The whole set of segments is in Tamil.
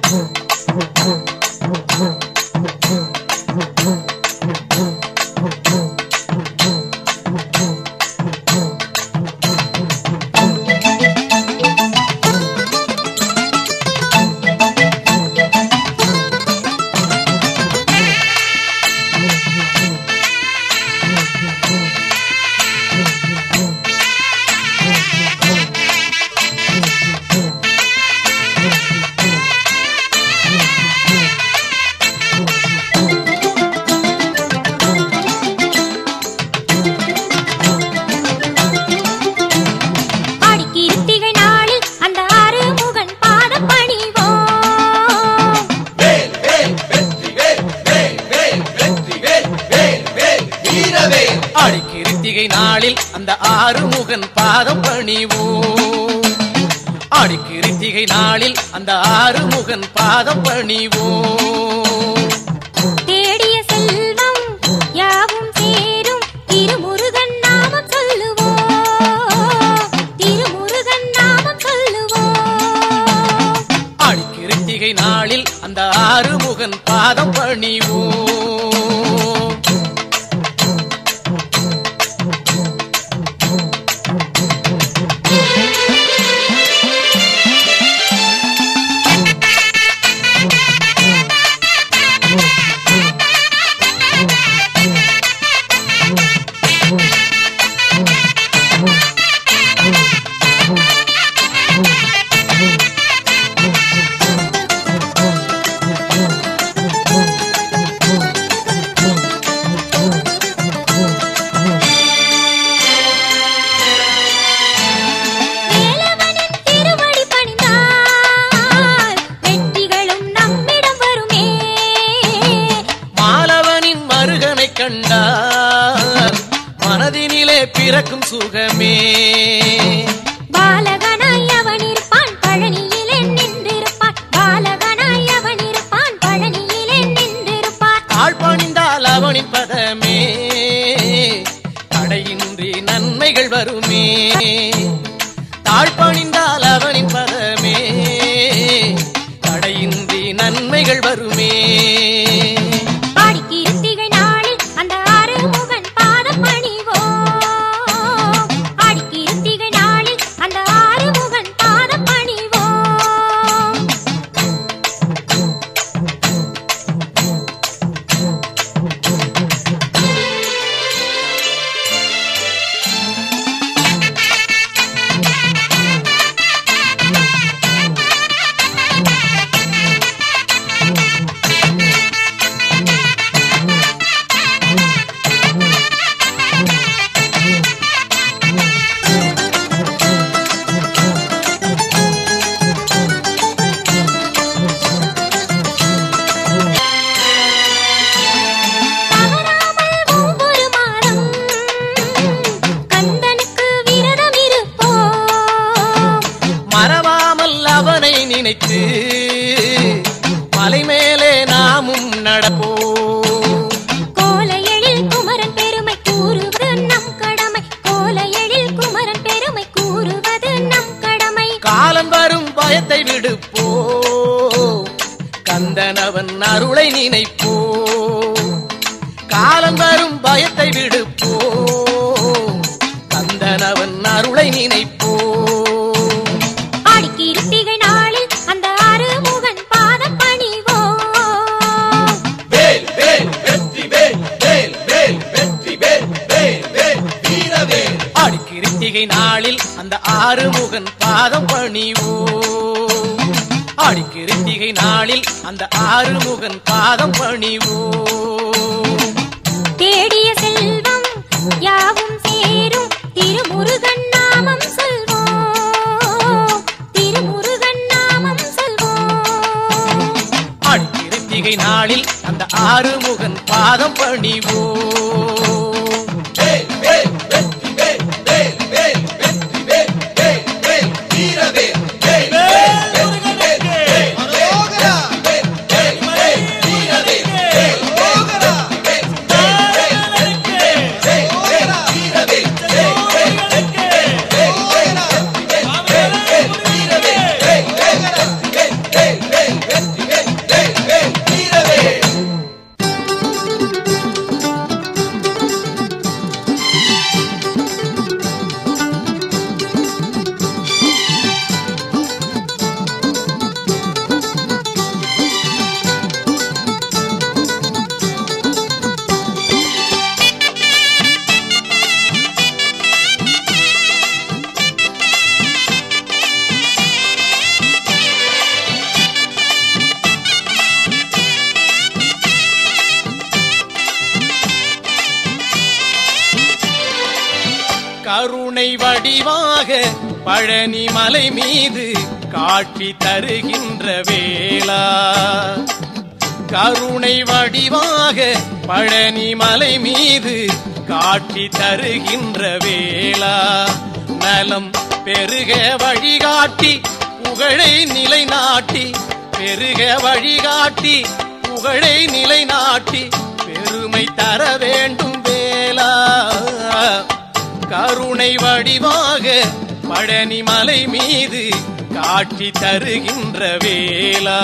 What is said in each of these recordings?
ஆடிக்கிருத்திகை நாளில் அந்த ஆறுமுகன் பாதம் பணிவோம் வேல் வேல் வெற்றி வேல் வேல் வேல் வெற்றி வேல் வேல் வேல் வீரவேல் ஆடிக்கிருத்திகை நாளில் அந்த ஆறுமுகன் பாதம் பணிவோம் ஆடிக்கிருத்திகை நாளில் அந்த ஆறுமுகன் பாதம் பணிவோம் தேடிய செல்வம் யாவும் சேரும் திருமுருகன் நாமம் சொல்லுவோம் திருமுருகன் நாமம் சொல்லுவோம் ஆடிக்கிருத்திகை நாளில் அந்த ஆறுமுகன் பாதம் பணிவோம் வேலவனின் திருவடி பணிந்தால் வெற்றிகளும் நம்மிடம் வருமே மாலவனின் மருகனை கண்டார் மனதினிலே பிறக்கும் சுகமே பாலகனாய் அவன் இருப்பான் பழனியிலே நின்றிருப்பான் பாலகனாய் அவன் இருப்பான் பழனியிலே நின்றிருப்பான் தாழ் பணிந்தால் அவனின் பதமே தடையின்றி நன்மைகள் வருமே தாழ் பணிந்தால் அவனின் பதமே தடையின்றி நன்மைகள் வருமே ஆடிக்கிருத்திகை நாளில் அந்த ஆறுமுகன் பாதம் பணிவோம் ஆடிக்கிருத்திகை நாளில் அந்த ஆறுமுகன் பாதம் பணிவோம் தவறாமல் ஒவ்வொரு மாதம் கந்தனுக்கு விரதம் இருப்போம் மறவாமல் அவனை நினைத்து மலை மேலே நாமும் நடப்போம் கோலையெழில் குமரன் பெருமை கூறுவது நம் கடமை கோலையெழில் குமரன் பெருமை கூறுவது நம் கடமை காலம் வரும் பயத்தை விடுப்போ கந்தனவன் அருளை நினைப்போ காலம் வரும் பயத்தை விடுப்போ கந்தனவன் அருளை நினைப்போ ஆடிக்கிருத்திகை நாளில் அந்த ஆறுமுகன் பாதம் பணிவோம் வேல் வேல் வெற்றி வேல் வேல் வேல் வெற்றி வேல் வேல் வேல் வீரவேல் ஆடிக்கிருத்திகை நாளில் அந்த ஆறுமுகன் பாதம் பணிவோம் ஆடிக்கிருத்திகை நாளில் அந்த ஆறுமுகன் பாதம் பணிவோம் தேடிய செல்வம் யாவும் சேரும் திருமுருகன் நாமம் சொல்வோம் திருமுருகன் நாமம் சொல்வோம் ஆடிக்கிருத்திகை நாளில் அந்த ஆறுமுகன் பாதம் பணிவோம் வேல் வேல் வெற்றி வேல் வேல் வேல் வெற்றி வேல் வேல் வேல் வீரவேல் வேல் வேல் வெற்றி வேல் வேல் வேல் வெற்றி வேல் வேல் வேல் வீரவேல் வேல் வேல் வெற்றி வேல் வேல் வேல் வெற்றி வேல் வேல் வேல் வீரவேல் வேல் வேல் வெற்றி வேல் வேல் வேல் வெற்றி வேல் வேல் வேல் வீரவேல் வேல் வேல் வெற்றி வேல் வேல் வேல் வெற்றி வடிவாக பழனி மலை மீது காட்சி தருகின்ற வேளா கருணை வடிவாக பழனி மலை மீது காட்சி தருகின்ற வேளா நலம் பெருக வழிகாட்டி புகழை நிலைநாட்டி பெருக வழிகாட்டி புகழை நிலைநாட்டி பெருமை தர வேண்டும் வேளா கருணை வடிவாக பழனி மலை மீது காட்சி தருகின்ற வேளா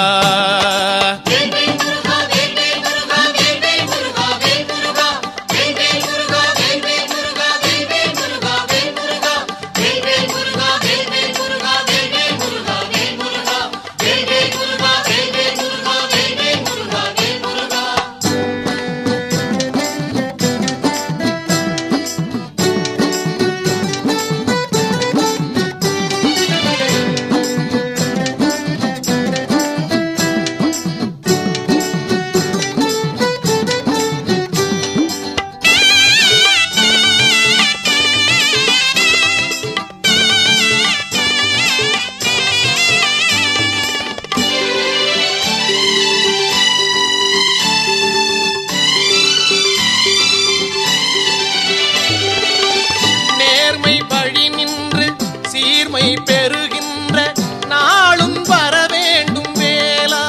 நேர்மை வழி நின்று சீர்மை பெறுகின்ற நாளும் வர வேண்டும் வேளா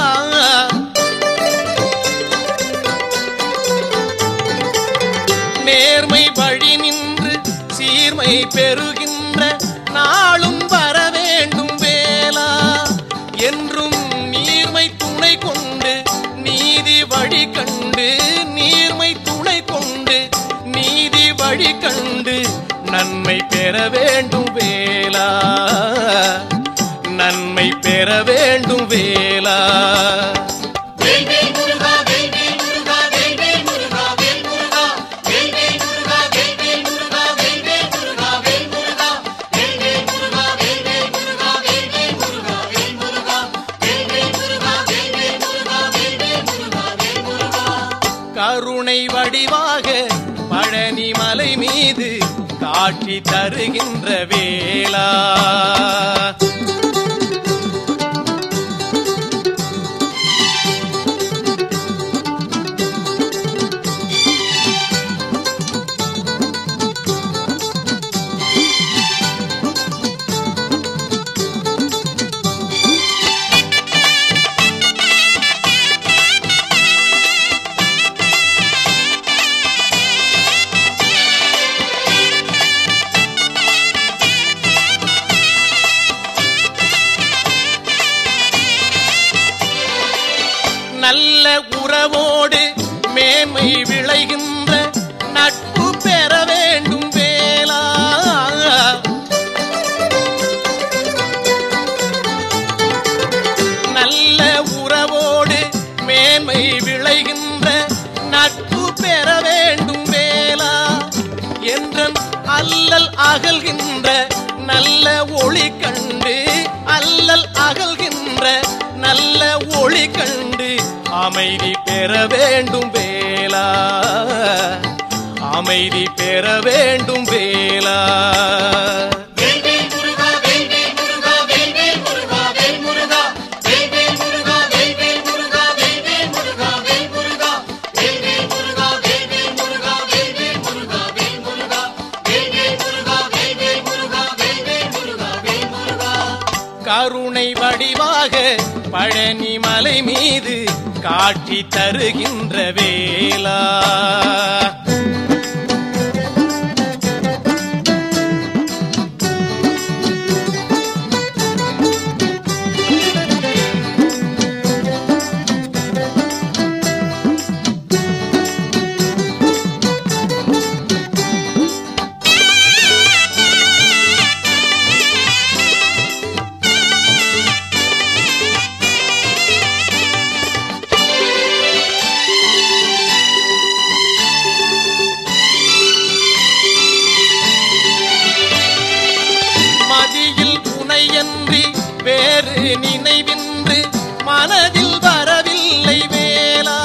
நேர்மை வழி நின்று சீர்மை பெறுகின்ற நாளும் வர வேண்டும் வேளா என்றும் நீர்மை துணை கொண்டு நீதி வழி கண்டு நீர்மை துணை கொண்டு நீதி வழி கண்டு நன்மை பெற வேண்டும் வேளா நன்மை பெற வேண்டும் வேளா கருணை வடிவாக பழனி மலை மீது காட்சி தருகின்ற வேளா நல்ல உறவோடு மேன்மை விளைகின்ற நட்பு பெற வேண்டும் வேளா நல்ல உறவோடு மேன்மை விளைகின்ற நட்பு பெற வேண்டும் வேளா என்றன் அல்லல் அகல்கின்ற நல்ல ஒளி கண்டு அல்லல் அகல்கின்ற நல்ல ஒளி கண்டு அமைதி பெற வேண்டும் வேளா அமைதி பெற வேண்டும் வேளா கருணை வடிவாக பழனி மலை மீது காட்சி தருகின்ற வேளா மதியில் துணையன்றி வேறு நினைவின்றி மனதில் வரவில்லை வேளா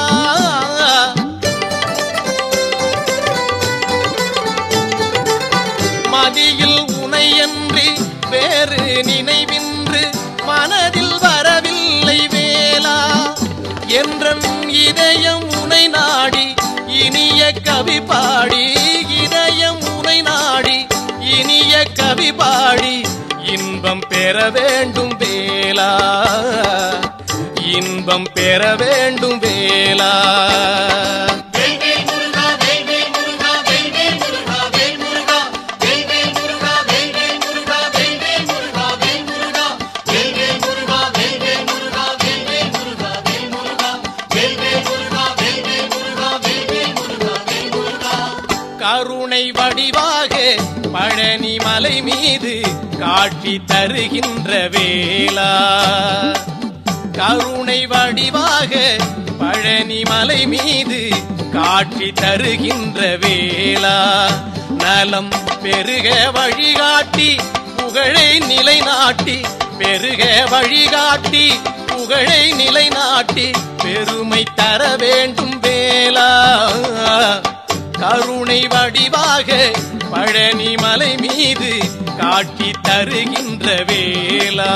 மதியில் பாடி இதயம் உனை நாடி இனிய கவி பாடி இன்பம் பெற வேண்டும் வேலா இன்பம் பெற வேண்டும் வேலா கருணை வடிவாக பழனி மலை மீது காட்சி தருகின்ற வேளா கருணை வடிவாக பழனி மலை மீது காட்சி தருகின்ற வேளா நலம் பெருக வழிகாட்டி புகழை நிலைநாட்டி பெருக வழிகாட்டி புகழை நிலைநாட்டி பெருமை தர வேண்டும் வேளா கருணை வடிவாக பழனி மலை மீது காட்சி தருகின்ற வேளா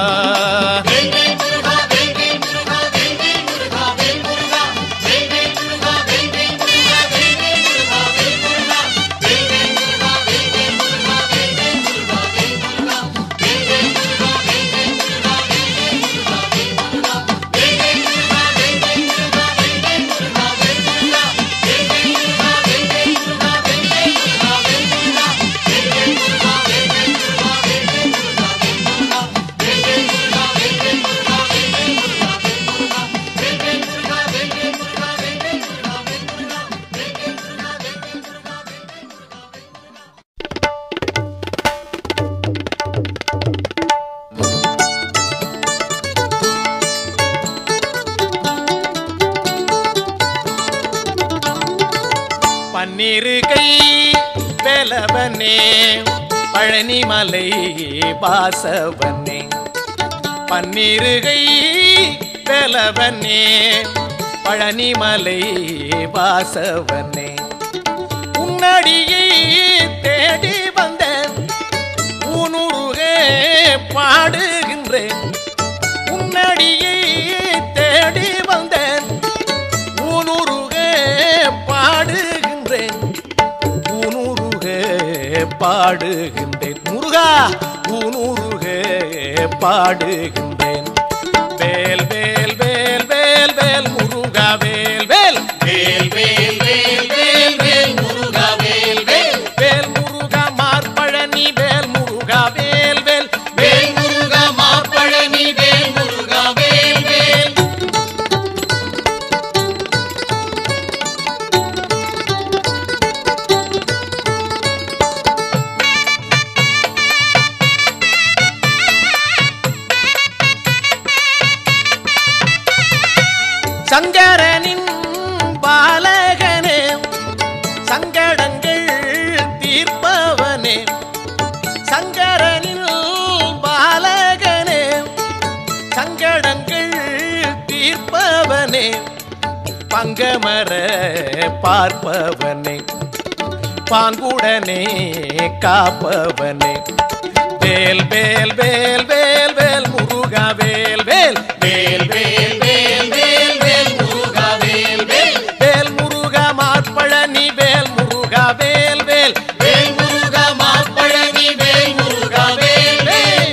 பன்னிரு கை வேலவனே பழனிமலை வாசவனே பன்னிரு கை வேலவனே பழனிமலை வாசவனே உன்னடியை தேடி வந்தேன் ஊனுருகே பாடுகின்றேன் உன்னடியை தேடி வந்தேன் ஊனுருகே பாடுகின்றேன் ஊனுருகே பாடுகின்றேன் முருகா ஊனுருகே பாடுகின்றேன் வேல் வேல் வேல் வேல் வேல் முருகா வேல் வேல் வேல் வேல் வேல் வேல் வேல் முருகா வேல் வேல் வேல் முருகா மார்பழனி வேல் முருகா வேல் வேல் வேல் முருகா மார்பழனி வேல் முருகா வேல் வேல் சங்கரனின் பாலகனே சங்கடங்கள் தீர்ப்பவனே சங்கரனின் பாலகனே சங்கடங்கள் தீர்ப்பவனே பங்கமர பார்ப்பவனே பாங்குடனே காப்பவனே வேல் வேல் வேல் வேல் வேல் முருகா வேல் வேல் வேல் வேல் வேல் வேல் வேல் முருகா வேல் வேல் வேல் முருகா மார்பழனி வேல் முருகா வேல் வேல் வேல் முருகா மார்பழனி வேல் முருகா வேல் வேல்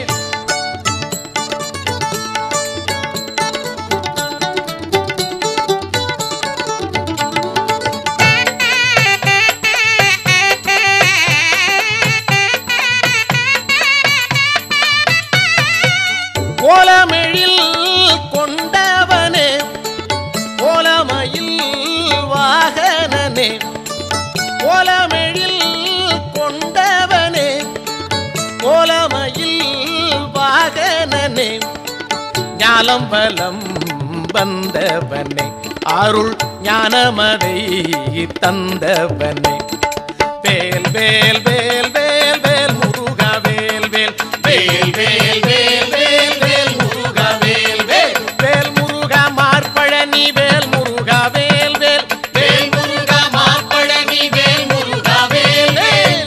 கோலமெழில் கொண்டவனே கோலமயில் வாகனனே கோலமெழில் கொண்டவனே கோலமயில் வாகனனே ஞானம் பலம் வந்தவனே அருள் ஞானமதை தந்தவனே வேல் வேல் வேல் வேல் வேல் முருகா வேல் வேல் வேல் வேல் வேல் வேல் வேல் முருகா வேல் வேல் வேல் முருகா மார்பழனி வேல் முருகா வேல் வேல் வேல் முருகா மார்பழனி வேல் முருகா வேல் வேல்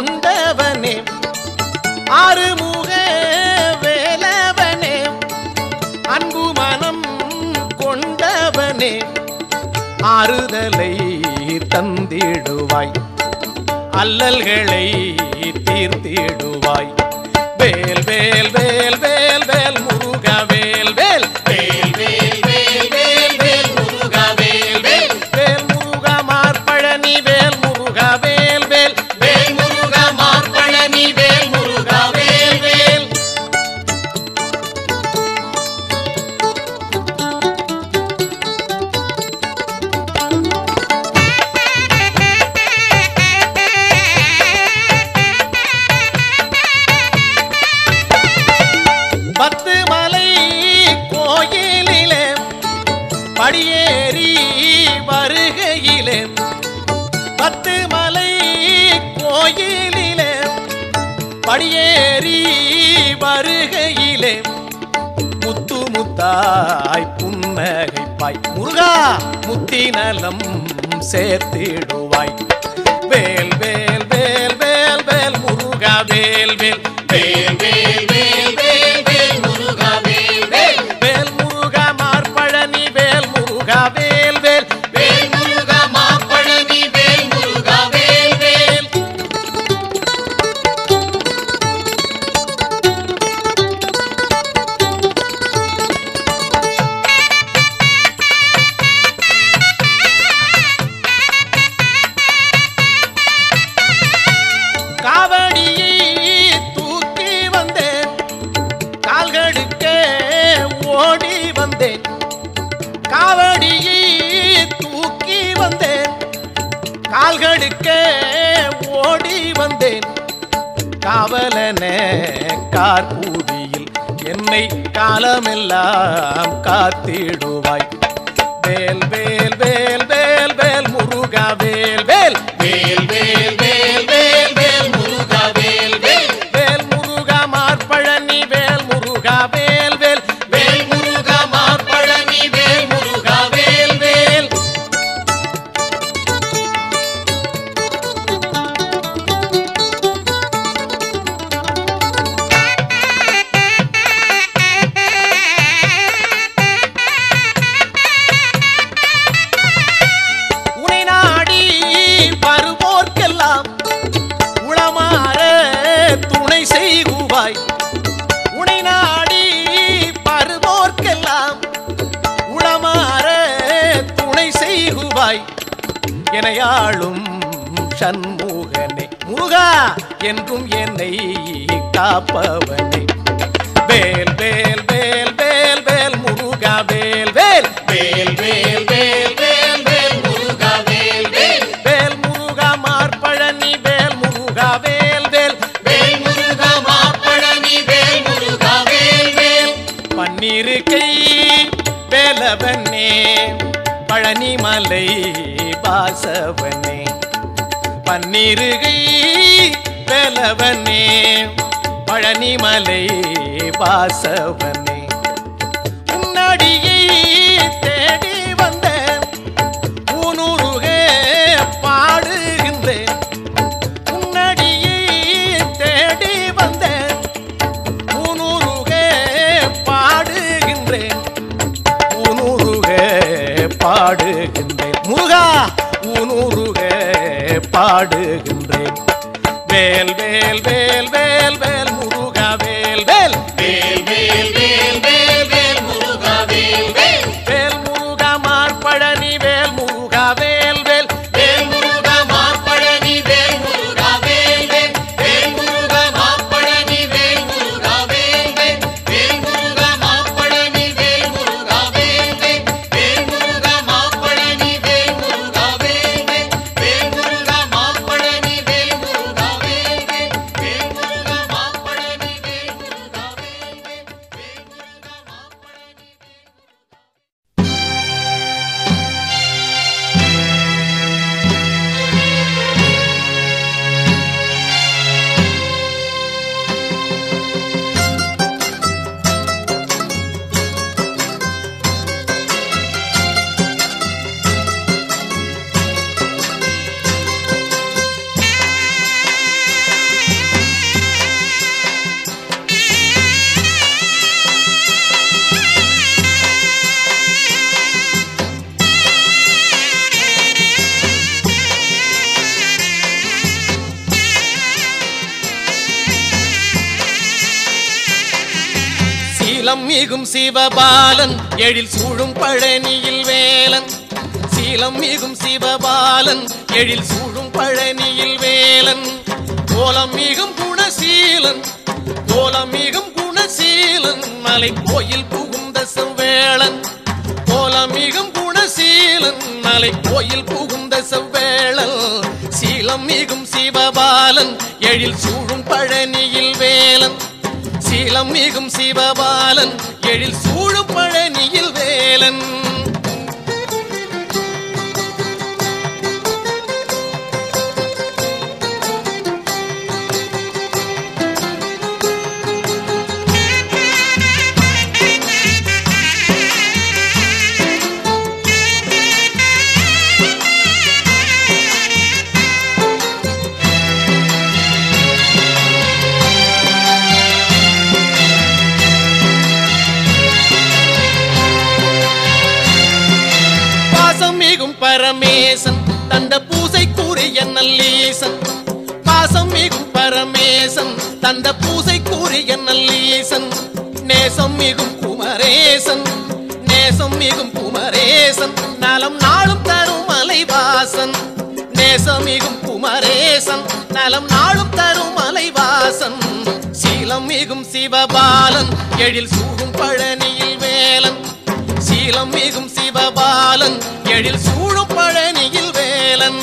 கொண்டவனே ஆறுமுக வேலவனே அன்பு மனம் கொண்டவனே ஆறுதலை தந்திடுவாய் அல்லல்களை தீர்த்திடுவாய் வேல் வேல் வேல் வேல் வேல் முருக வேல் வேல் வேல் வேல் வேல் வேல் வேல் முருக வேல் வேல் வேல் முருக மார்பழனி வேல் முருக வேல் வேல் வேல் முருக மார்பழனி வேல் முருக வேல் வேல் பத்து மலை கோயிலிலே படியேறி வருகையிலே பத்து மலை கோயிலிலே படியேறி வருகையிலே முத்து முத்தாய் புன்னகைப்பாய் முருகா முத்தி நலம் சேர்த்திடுவாய் வேல் வேல் வேல் வேல் வேல் முருகா வேல் வேல் வேல் வேல் வேல் வேல் வேல் முருகா வேல் வேல் வேல் முருகா மார்பழனி வேல் முருகா வேல் வேல் வேல் முருகா மார்பழனி வேல் முருகா வேல் வேல் காவடியை தூக்கி வந்தேன் கால்களுக்கே ஓடி வந்தேன் காவடியை தூக்கி வந்தேன் கால்களுக்கே ஓடி வந்தேன் காவலன கார்பூதியில் என்னை காலமெல்லாம் காத்திடுவாய் வேல் வேல் வேல் வேல் வேல் முருகா வேல் வேல் வேல் வேல் வேல் வேல் வேல் முருகா வேல் வேல் வேல் முருகா மார்பழனி வேல் முருகா வேல் வேல் வேல் முருகா மார்பழனி வேல் முருகா வேல் வேல் உனை நாடி வருவோர்க்கெல்லாம் உளமாற துணை செய்குவாய் உனை நாடி வருவோர்க்கெல்லாம் உளமாற துணை செய்குவாய் எனையாளும் சண்முகனே முருகா என்றும் என்னை காப்பவனே வேல் வேல் வேல் வேல் வேல் முருகா வேல் வேல் வேல் வேல் வேல் வேல் வேல் முருகா வேல் வேல் வேல் முருகா மார்பழனி வேல் முருகா வேல் வேல் வேல் முருகா மார்பழனி வேல் முருகா வேல் வேல் பன்னிரு கை வேலவனே பழனிமலை வாசவனே பன்னிருகை வேலவனே பழனிமலை வாசவனே உன்னடியை தேடி வந்தேன் ஊனுருகே பாடுகின்றேன் உன்னடியை தேடி வந்தேன் ஊனுருகே பாடுகின்றேன் ஊனுருகே பாடுகின்றேன் முருகா ஊனுருகே பாடுகின்றேன் வேல் வேல் வேல் வேல் வேல் முருகா வேல் வேல் வேல் வேல் வேல் வேல் வேல் முருகா வேல் வேல் வேல் முருகா மார்பழனி வேல் முருகா வேல் வேல் வேல் முருகா மார்பழனி வேல் முருகா வேல் வேல் வேல் முருகா மார்பழனி வேல் முருகா வேல் வேல் வேல் முருகா மார்பழனி வேல் முருகா வேல் வேல் வேல் முருகா மார்பழனி வேல் முருகா வேல் வேல் வேல் முருகா மார்பழனி வேல் முருகா வேல் வேல் வேல் முருகா சீலம் மிகும் சிவபாலன் எழில் சூழும் பழனியில் வேலன் சீலம் மிகும் சிவபாலன் எழில் சூழும் பழனியில் வேலன் கோலம் மிகும் குணசீலன் கோலம் மிகும் குணசீலன் மலை கோயில் புகுந்த செவ்வேளன் கோலம் மிகும் குணசீலன் மலை கோயில் புகுந்த செவ்வேளன் சீலம் மிகும் சிவபாலன் எழில் சூழும் பழனியில் வேலன் சீலம் மிகும் சிவபாலன் எழில் சூழும் பழனியில் வேலன் பாசம் மிகும் பரமேசன் தந்த பூசை கூறிய நல்லீசன் பாசம் மிகும் பரமேசன் தந்த பூசை கூறிய நல்லீசன் நேசம் மிகும் குமரேசன் நேசம் மிகும் குமரேசன் நலம் நாளும் தரும் மலைவாசன் நேசம் மிகும் குமரேசன் நலம் நாளும் தரும் மலைவாசன் சீலம் மிகும் சிவபாலன் எழில் சூடும் பழனியில் வேலன் சீலம் மிகும் சிவபாலன் எழில் சூழும் பழனியில் வேலன்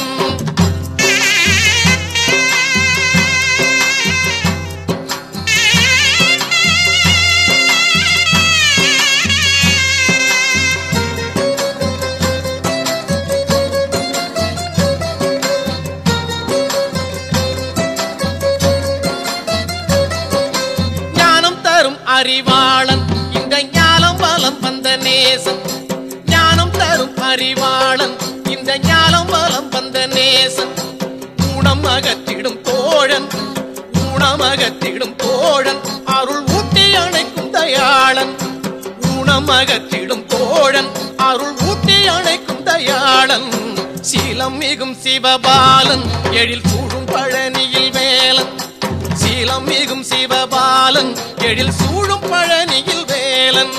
ஞானம் தரும் அறிவாளன் இந்த ஞானம் பலம் வந்த நேசன் ஞானம் தரும் அறிவாளன் இந்த ஞானம் பலம் வந்த நேசன் ஊனம் அகற்றிடும் தோழன் ஊனம் அகற்றிடும் தோழன் அருள் ஊட்டி அணைக்கும் தயாளன் ஊனம் அகற்றிடும் தோழன் அருள் ஊட்டி அணைக்கும் தயாளன் சீலம் மிகும் சிவபாலன் எழில் சூடும் பழனியில் வேலன் சீலம் மிகும் சிவபாலன் எழில் சூழும் பழனியில் வேலன்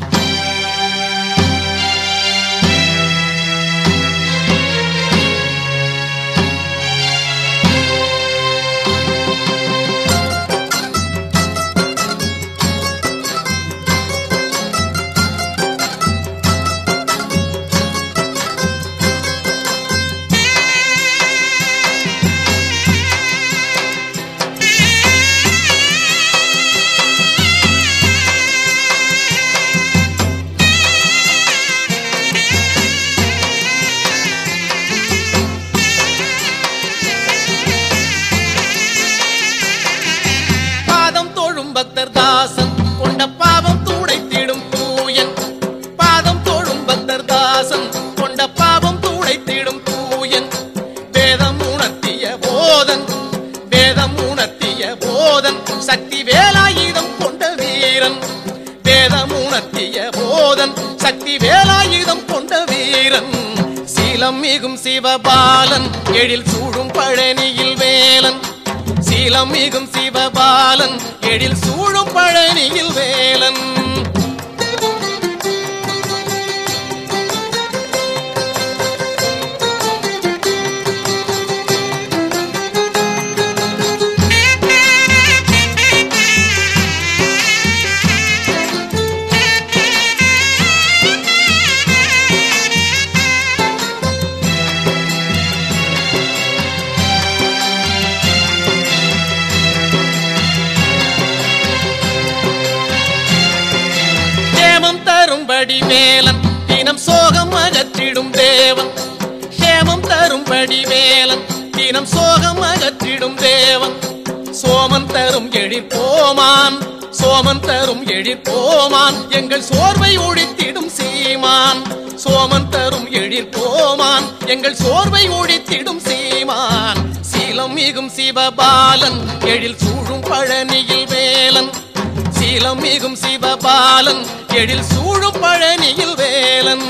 பாதம் தோழும் பக்தர் தாசன் கொண்ட பாவம் துடைத்திடும் தூயன் பாதம் தோழும் பக்தர் தாசன் கொண்ட பாவம் துடைத்திடும் தூயன் வேதம் உணர்த்திய போதன் வேதம் உணர்த்திய போதன் சக்தி வேலாயுதம் கொண்ட வீரன் வேதம் உணர்த்திய போதன் சக்தி வேலாயுதம் கொண்ட வீரன் சீலம் மிகும் சிவபாலன் எழில் சூழும் பழனியில் வேலன் சீலம் மிகும் சிவபாலன் எழில் சூழும் பழனியில் வேலன் ஹேமம் தரும்படி வேலன் தினம் சோகம் அகற்றிடும் தேவன் ஹேமம் தரும்படி வேலன் தினம் சோகம் அகற்றிடும் தேவன் சோமன் தரும் எழிற்போமான் சோமன் தரும் எழிற்போமான் எங்கள் சோர்வை ஒழித்திடும் சீமான் சோமன் தரும் எழிற்போமான் எங்கள் சோர்வை ஒழித்திடும் சீமான் சீலம் மிகும் சிவபாலன் எழில் சூழும் பழனியில் வேலன் சீலம் மிகும் சிவபாலன் எழில் சூழும் பழனியில் வேலன்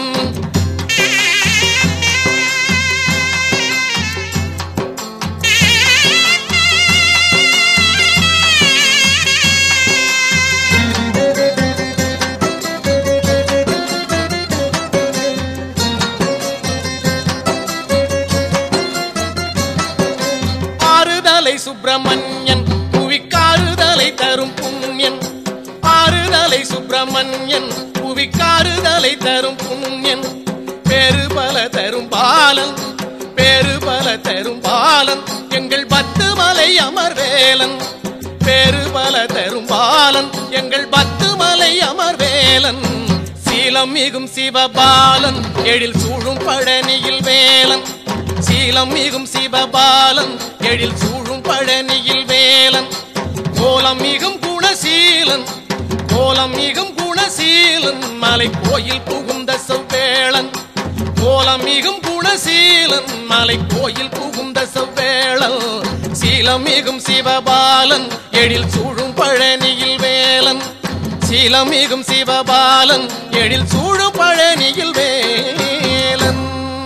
சுப்பிரமணியன் புவிக்காறுதலை தரும் புண்ணியன் ஆறுதலை சுப்பிரமணியன் புவிக்காறுதலை தரும் புண்ணியன் பேரு பல தரும் பாலன் பேரு பல தரும் பாலன் எங்கள் பத்து மலை அமர்வேலன் பேரு பல தரும் பாலன் எங்கள் பத்து மலை அமர்வேலன் சீலம் மிகும் சிவபாலன் எழில் சூழும் பழனியில் வேலன் சீலம் மிகும் சிவபாலன் எழில் சூழும் பழனியில் வேலன் கோலம் மிகும் குணசீலன் கோலம் மிகும் குணசீலன் மலை கோயில் புகுந்த செவ்வேளன் கோலம் மிகும் குணசீலன் மலை கோயில் புகுந்த செவ்வேளன் சீலம் மிகும் சிவபாலன் எழில் சூழும் பழனியில் வேலன் சீலம் மிகும் சிவபாலன் எழில் சூழும் பழனியில் வேலன்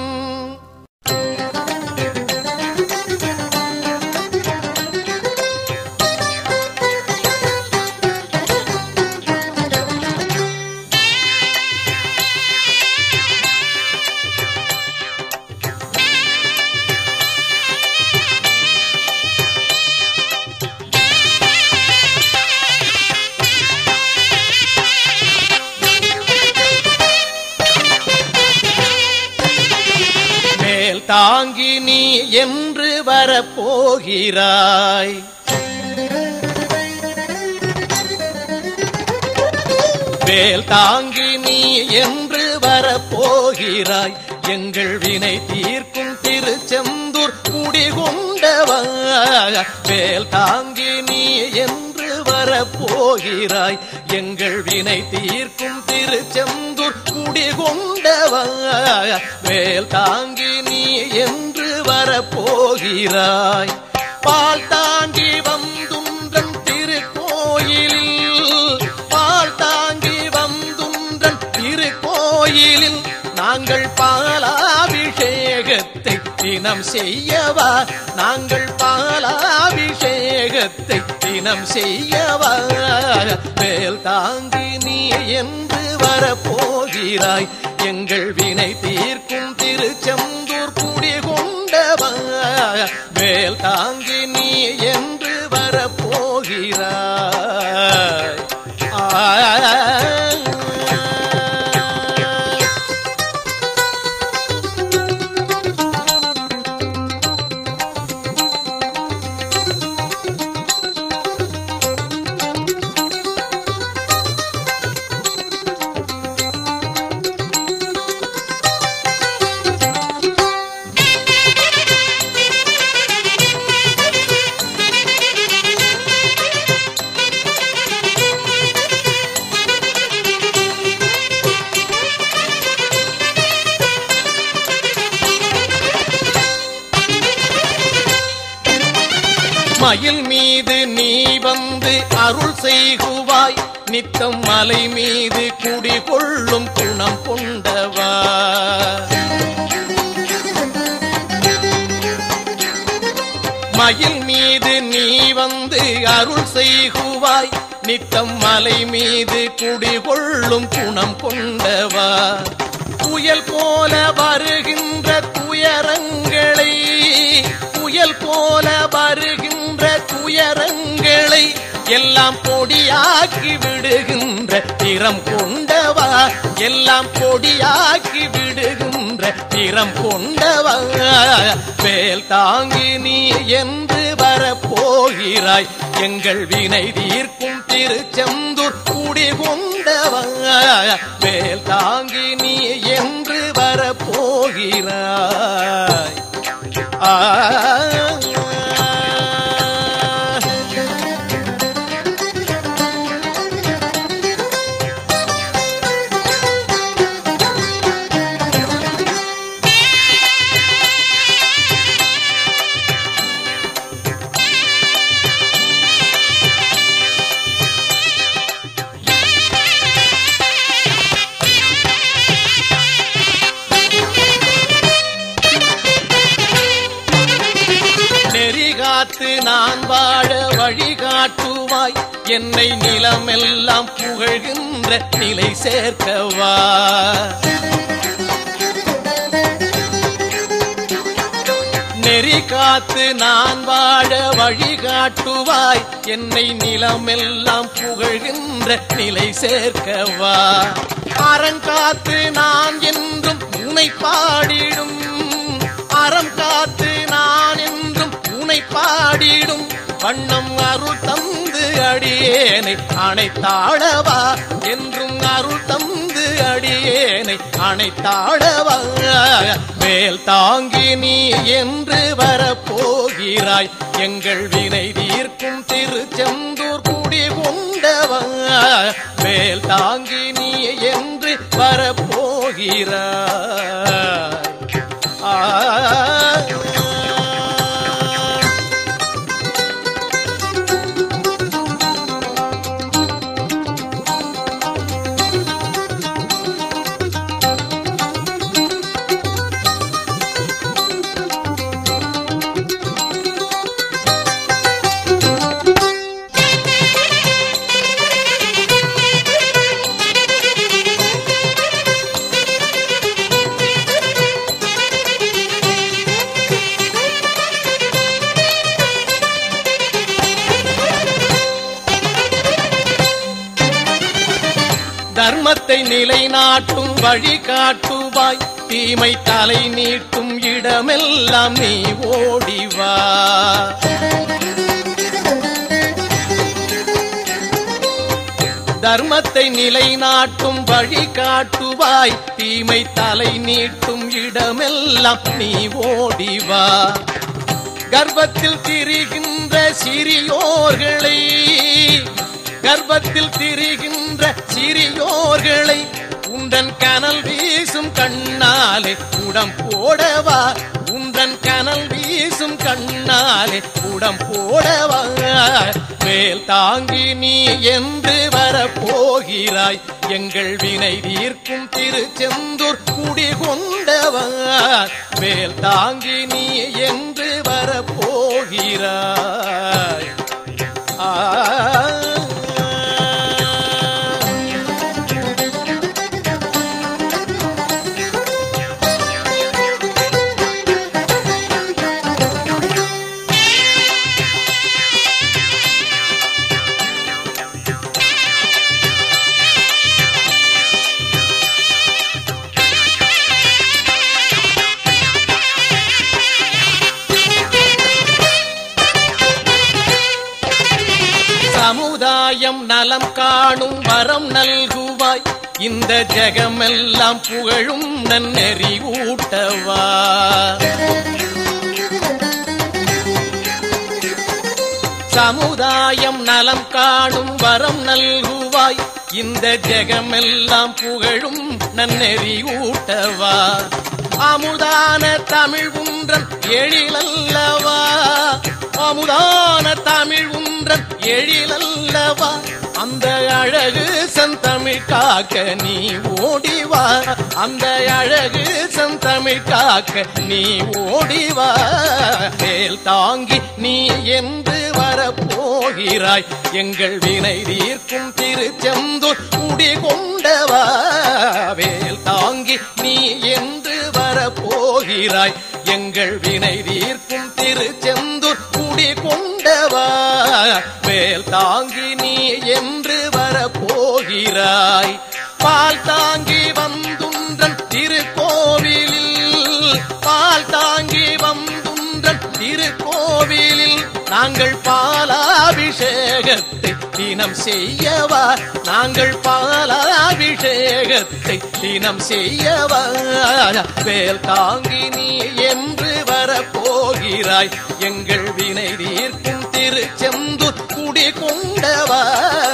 மேல் தாங்கி நீ என்று வரப்போகிறாய் வேல் தாங்கி நீ என்று வரப்போகிறாய் எங்கள் வினை தீர்க்கும் திருச்செந்தூர் குடிகொண்டவா வேல் தாங்கி நீ என்று வரப்போகிறாய் எங்கள் வினை தீர்க்கும் திருச்செந்தூர் குடிகொண்டவா வேல் தாங்கி நீ என்று வரப்போகிறாய் பால் தாங்கி வந்துன்றன் திருக்கோயிலில் பால் தாங்கி வந்துன்றன் திருக்கோயிலில் நாங்கள் பாலாபிஷேகத்தை தினம் செய்யவா நாங்கள் பாலாபிஷேகத்தை தினம் செய்யவா வேல் தாங்கி நீ என்று வரப்போகிறாய் எங்கள் வினை தீர்க்கும் திருச்செந்தூர் குடிகொண்டவா வேல் தாங்கி நீ என்று வரப்போகிறாய் ஆ மயில் மீது நீ வந்து அருள் செய்குவாய் நித்தம் மலை மீது குடிகொள்ளும் குணம் கொண்டவா மயில் மீது நீ வந்து அருள் செய்குவாய் நித்தம் மலை மீது குடிகொள்ளும் குணம் கொண்டவா புயல் போல வருகின்ற துயரங்களை புயல் போல வருகின்ற துயரங்களை எல்லாம் பொடியாக்கி விடுகின்ற திறம் கொண்டவா எல்லாம் பொடியாக்கி விடுகின்ற திறம் கொண்டவா வேல் தாங்கி நீ என்று வரப்போகிறாய் எங்கள் வினை தீர்க்கும் திருச்செந்தூர் குடி கொண்டவா வேல் தாங்கி நீ என்று வரப்போகிறாய் ஆ நெறிகாத்து நான் வாழ வழிகாட்டுவாய் என்னை நிலமெல்லாம் புகழ்கின்ற நிலை சேர்க்கவா நெறி காத்து நான் வாழ வழிகாட்டுவாய் என்னை நிலமெல்லாம் புகழ்கின்ற நிலை சேர்க்கவா அறம் காத்து நான் என்றும் உனை பாடிடும் அறம் காத்து நான் என்றும் உனை பாடிடும் வண்ணம் அருள் தந்து அடியேனை அணைத்தாழவா என்றும் அருள் தந்து அடியேனை அணைத்தாழவா மேல் தாங்கி நீ என்று வரப்போகிறாய் எங்கள் வினை தீர்க்கும் திருச்செந்தூர் குடி கொண்டவா மேல் தாங்கி நீ என்று வரப்போகிறாய் ஆ தர்மத்தை நிலைநாட்டும் வழி காட்டுவாய் தீமை தலை நீட்டும் இடமெல்லாம் நீ ஓடிவா தர்மத்தை நிலைநாட்டும் வழி காட்டுவாய் தீமை தலை நீட்டும் இடமெல்லாம் நீ ஓடிவா கர்ப்பத்தில் திரிகின்ற சிறியோர்களை கர்ப்பத்தில் திரிகின்ற சிறியோர்களை உண்டன் கனல் வீசும் கண்ணாலே உடம் போடவா உண்டன் கனல் வீசும் கண்ணாலே உடம் போடவா மேல் தாங்கி நீ என்று வரப்போகிறாய் எங்கள் வினை தீர்க்கும் திருச்செந்தூர் குடி கொண்டவா மேல் தாங்கி நீ என்று வரப்போகிறாய் ஆ சமுதாயம் நலம் காணும் வரம் நல்குவாய் இந்த ஜெகமெல்லாம் புகழும் நன்னெறி ஊட்டவா சமுதாயம் நலம் காணும் வரம் நல்குவாய் இந்த ஜெகமெல்லாம் புகழும் நன்னெறி ஊட்டவா அமுதான தமிழ் உன்றன் எழிலல்லவா அமுதான தமிழ் உன்றன் எழிலல்லவா அந்த அழகு செந்தமிழ் காக்க நீ ஓடிவா அந்த அழகு செந்தமிழ் காக்க நீ ஓடிவா மேல் தாங்கி நீ என்று வரப்போகிறாய் எங்கள் வினை தீர்க்கும் திருச்செந்தூர் குடி கொண்டவா வேல் தாங்கி நீ என்று வரப்போகிறாய் எங்கள் வினை தீர்க்கும் திருச்செந்தூர் குடி கொண்டவா வேல் தாங்கி நீ என்று வரப்போகிறாய் பால் தாங்கி வந்துன்றன் திருக்கோவிலில் பால் தாங்கி வந்துன்றன் திருக்கோவிலில் நாங்கள் பாலாபிஷேகத்தை தினம் செய்யவா நாங்கள் பாலாபிஷேகத்தை தினம் செய்யவா வேல் தாங்கி நீ என்று வரப்போகிறாய் எங்கள் வினை தீர்க்கும் திருச்செந்தூர் குடி கொண்டவா